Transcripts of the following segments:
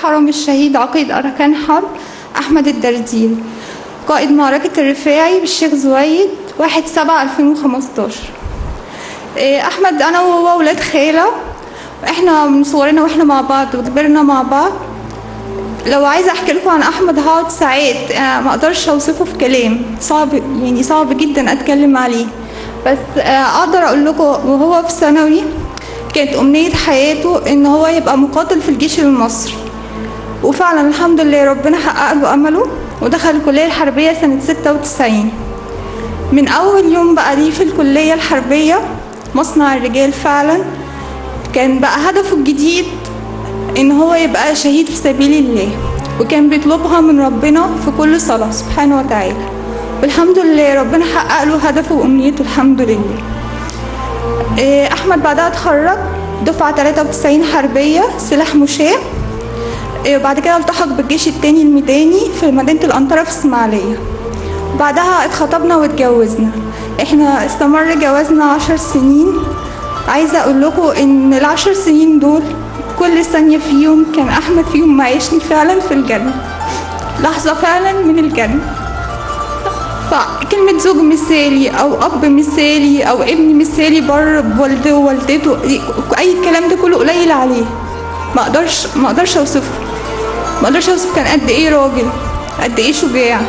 الحرم الشهيد عقيد أركان حرب أحمد الدرديل قائد معركة الرفاعي بالشيخ زويد 1 7 2015 إيه، أحمد أنا وهو ولاد خالة إحنا من صغرنا وإحنا مع بعض وكبرنا مع بعض لو عايزه احكي لكم عن احمد هقعد ساعات آه، ما اقدرش اوصفه في كلام صعب يعني صعب جدا اتكلم عليه بس آه، اقدر اقول لكم وهو في ثانوي كانت امنيه حياته ان هو يبقى مقاتل في الجيش المصري وفعلا الحمد لله ربنا حقق له امله ودخل الكليه الحربيه سنه 96 من اول يوم بقى ليه في الكليه الحربيه مصنع الرجال فعلا كان بقى هدفه الجديد ان هو يبقى شهيد في سبيل الله وكان بيطلبها من ربنا في كل صلاة سبحانه وتعالى والحمد لله ربنا حقق له هدفه وامنيته الحمد لله إيه، احمد بعدها اتخرج دفعة 93 حربية سلاح مشاة إيه، وبعد كده التحق بالجيش التاني الميداني في مدينة الأنطرة في إسماعيلية بعدها اتخطبنا واتجوزنا احنا استمر جوازنا عشر سنين عايزة اقول لكم ان العشر سنين دول كل ثانية فيهم كان احمد فيهم معيشني فعلا في الجنة لحظة فعلا من الجنة فكلمة زوج مثالي أو أب مثالي أو ابن مثالي بر بوالده ووالدته أي الكلام ده كله قليل عليه ما أقدرش ما أقدرش أوصفه ما أقدرش أوصف كان قد إيه راجل قد إيه شجاع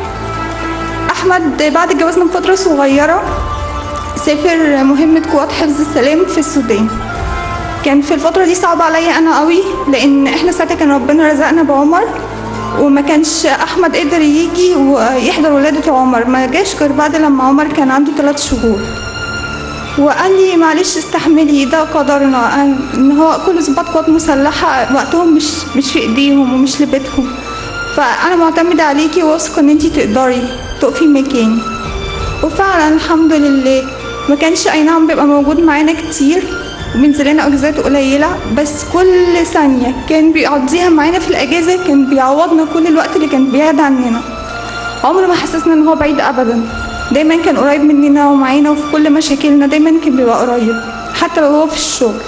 أحمد بعد جوازنا بفترة صغيرة سافر مهمة قوات حفظ السلام في السودان كان في الفترة دي صعبة عليا أنا قوي لأن إحنا ساعتها كان ربنا رزقنا بعمر وما كانش أحمد قدر يجي ويحضر ولادة عمر ما جاش غير بعد لما عمر كان عنده ثلاث شهور وقال لي معلش استحملي ده قدرنا أن- ان هو كل ضباط قوات مسلحه وقتهم مش مش في ايديهم ومش لبيتهم فانا معتمده عليكي واثقه ان انتي تقدري تقفي مكاني وفعلا الحمد لله ما كانش اي نعم بيبقى موجود معانا كتير وبينزل لنا اجازات قليله بس كل ثانيه كان بيقضيها معانا في الاجازه كان بيعوضنا كل الوقت اللي كان بيعد عننا عمره ما حسسنا ان هو بعيد ابدا دايما كان قريب مننا ومعانا وفي كل مشاكلنا دايما كان بيبقى قريب حتى لو هو في الشغل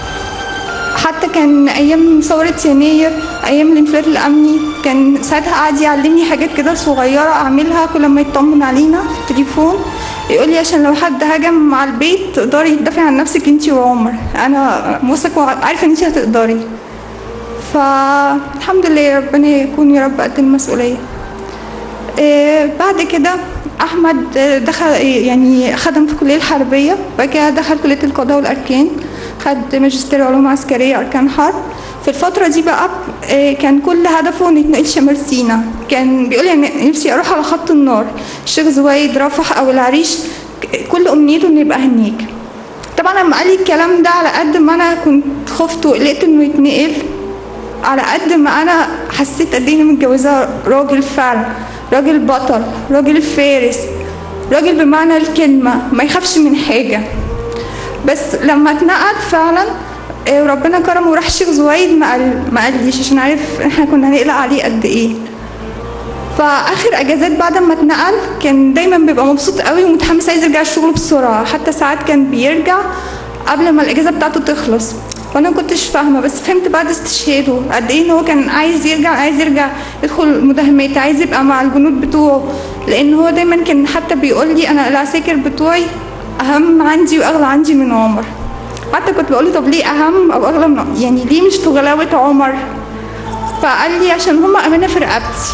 حتى كان ايام ثورة يناير ايام الانفلات الامني كان ساعتها قعد يعلمني حاجات كده صغيرة اعملها كل ما يطمن علينا في التليفون يقول لي عشان لو حد هجم على البيت تقدري تدافعي عن نفسك انتي وعمر انا واثق وعارفه ان انتي هتقدري فالحمد لله ربنا يكون يا رب قد المسؤوليه آه، بعد كده احمد آه، دخل يعني خدم في الكليه الحربيه بعد كده دخل كليه القضاء والاركان خد ماجستير علوم عسكريه اركان حرب في الفترة دي بقى آه، كان كل هدفه انه يتنقل شمال سينا كان بيقول يعني نفسي اروح على خط النار الشيخ زويد رفح او العريش ك- كل امنيته انه يبقى هناك طبعا لما قال لي الكلام ده على قد ما انا كنت خفت وقلقت انه يتنقل على قد ما انا حسيت قد ايه إني متجوزه راجل فعلا راجل بطل راجل فارس راجل بمعنى الكلمه ما يخافش من حاجه بس لما اتنقل فعلا آه، وربنا كرمه وراح الشيخ زويد ما قال ما قاليش عشان عارف احنا كنا هنقلق عليه قد ايه فاخر اجازات بعد ما اتنقل كان دايما بيبقى مبسوط قوي ومتحمس عايز يرجع الشغل بسرعه حتى ساعات كان بيرجع قبل ما الاجازه بتاعته تخلص وانا ما كنتش فاهمه بس فهمت بعد استشهاده قد ايه ان هو كان عايز يرجع عايز يرجع يدخل مداهمات عايز يبقى مع الجنود بتوعه لان هو دايما كان حتى بيقول لي انا العساكر بتوعي اهم عندي واغلى عندي من عمر حتى كنت بقول له طب ليه اهم او اغلى من يعني ليه مش في غلاوه عمر فقال لي عشان هم امانه في رقبتي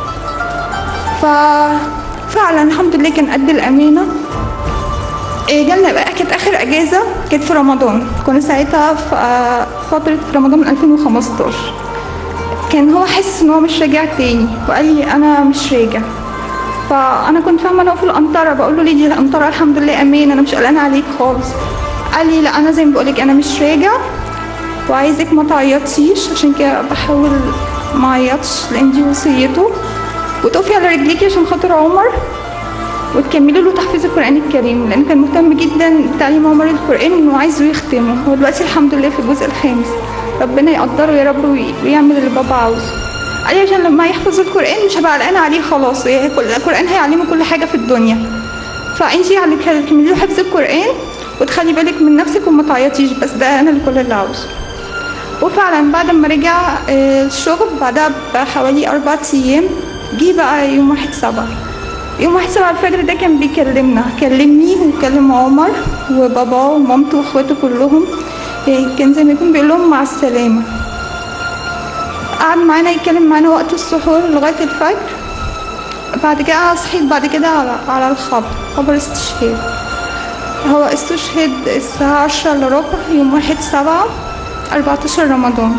ففعلا الحمد لله كان قد الامانه إيه جالنا بقى كانت اخر اجازه كانت في رمضان كنا ساعتها في آه، فتره رمضان من 2015 كان هو حاسس ان هو مش راجع تاني وقال لي انا مش راجع فانا كنت فاهمه ان هو في القنطره بقول له ليه دي القنطره الحمد لله امان انا مش قلقانه عليك خالص قال لي لا انا زي ما بقولك انا مش راجع وعايزك ما تعيطيش عشان كده بحاول ما اعيطش لان دي وصيته وتقفي على رجليكي عشان خاطر عمر وتكملي له تحفيظ القران الكريم لان كان مهتم جدا بتعليم عمر القران انه عايزه يختمه هو دلوقتي الحمد لله في الجزء الخامس ربنا يقدره يا رب وي- ويعمل اللي بابا عاوزه قال لي عشان لما يحفظ القران مش هبقى قلقانه عليه خلاص هي كل- القران هيعلمه كل حاجه في الدنيا فانتي على تكملي له حفظ القران وتخلي بالك من نفسك وما تعيطيش بس ده انا اللي كل اللي عاوزه وفعلا بعد ما رجع آه، الشغل بعدها بحوالي أربع أيام جه بقى يوم واحد سبعة يوم واحد سبعة الفجر ده كان بيكلمنا كلمني وكلم عمر وباباه ومامته واخواته كلهم يعني كان زي ما يكون بيقول لهم مع السلامة قعد معانا يتكلم معانا وقت السحور لغاية الفجر بعد كده أنا صحيت بعد كده على, على الخبر خبر استشهاد هو استشهد الساعة عشرة إلا ربع يوم واحد سبعة أربعتاشر رمضان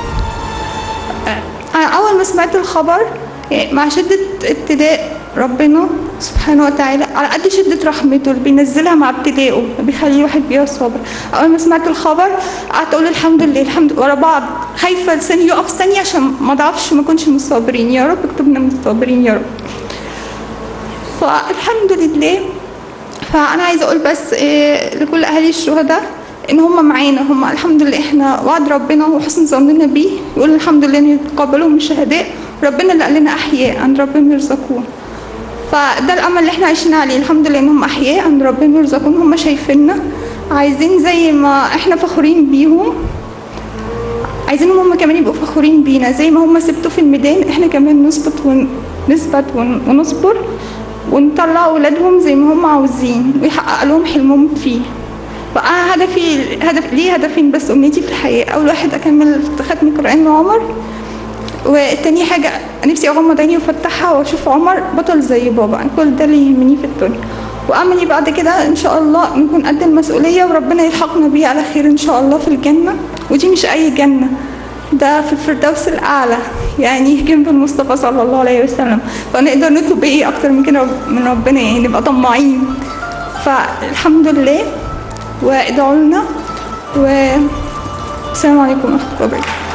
أنا أول ما سمعت الخبر يعني مع شدة ابتلاء ربنا سبحانه وتعالى على قد شدة رحمته اللي بينزلها مع ابتلاءه بيخلي الواحد بيها صابر أول ما سمعت الخبر قعدت أقول الحمد لله الحمد لله ورا بعض خايفة لساني يقف ثانية عشان ما ضعفش ما كنش من الصابرين يا رب اكتبنا من الصابرين يا رب فالحمد لله فانا عايزه اقول بس إيه لكل اهالي الشهداء ان هم معانا هم الحمد لله احنا وعد ربنا وحسن ظننا بيه يقول الحمد لله ان يتقبلهم الشهداء ربنا اللي قال لنا احياء عند ربنا يرزقون فده الامل اللي احنا عايشين عليه الحمد لله ان هم احياء عند ربنا يرزقون هم شايفيننا عايزين زي ما احنا فخورين بيهم عايزينهم هم كمان يبقوا فخورين بينا زي ما هم ثبتوا في الميدان احنا كمان نثبت ون... نثبت ون... ونصبر ونطلع اولادهم زي ما هم عاوزين ويحقق لهم حلمهم فيه فانا هدفي هدف ليه هدفين بس امنيتي في الحياه اول واحد اكمل ختم القران مع عمر والتاني حاجة نفسي أغمض عيني وأفتحها وأشوف عمر بطل زي بابا أنا كل ده اللي يهمني في الدنيا وأملي بعد كده إن شاء الله نكون قد المسؤولية وربنا يلحقنا بيه على خير إن شاء الله في الجنة ودي مش أي جنة ده في الفردوس الأعلى يعني جنب المصطفى صلى الله عليه وسلم فنقدر نطلب إيه أكتر من كده من ربنا يعني نبقى طماعين فالحمد لله وادعوا لنا والسلام عليكم ورحمة الله وبركاته